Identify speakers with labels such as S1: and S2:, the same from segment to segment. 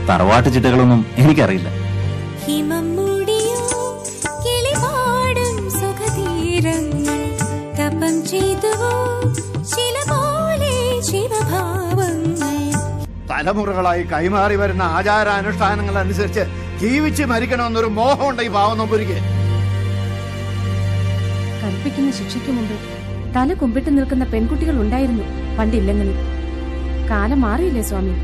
S1: തറവാട്ട് ചിട്ടകളൊന്നും എനിക്കറിയില്ല
S2: ഹിമം മൂടിയോ കിളിപാടും സുഖതീരങ്ങൾ തപം ചെയ്തുവോ ശില പോലെ ശിവഭാവങ്ങൾ
S3: തലമുറകളായി കൈമാറി വരുന്ന ആചാരാനുഷ്ഠാനങ്ങൾ അനുസരിച്ച് ജീവിച്ച് മരിക്കണമെന്നൊരു മോഹമുണ്ട് ഈ പാവം നമ്പൂരിക്ക്
S4: കൽപ്പിക്കുന്ന ശിക്ഷയ്ക്ക് മുമ്പ് തല കുമ്പിട്ട് നിൽക്കുന്ന പെൺകുട്ടികൾ ഉണ്ടായിരുന്നു പണ്ടില്ലെങ്കിലും കാലം മാറിയില്ലേ സ്വാമി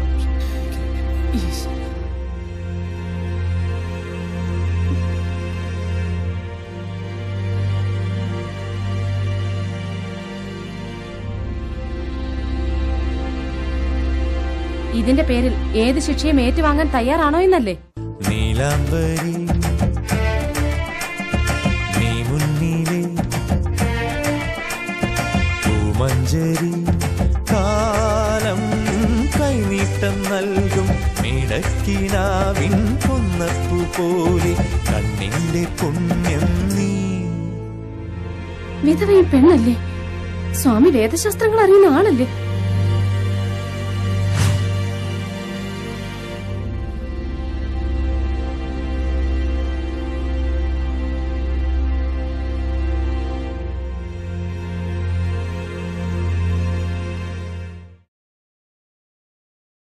S4: ഇതിന്റെ പേരിൽ ഏത് ശിക്ഷയും ഏറ്റുവാങ്ങാൻ തയ്യാറാണോ എന്നല്ലേ
S5: നീലാംബരി നീ മുന്നിലെ പൂമഞ്ചരി കാലം കൈനീട്ടം നൽകും മിടക്കിനാവിൻ പൊന്നപ്പു പോലെ കണ്ണിന്റെ പുണ്യം നീ
S4: വിധവയും പെണ്ണല്ലേ സ്വാമി വേദശാസ്ത്രങ്ങൾ അറിയുന്ന ആളല്ലേ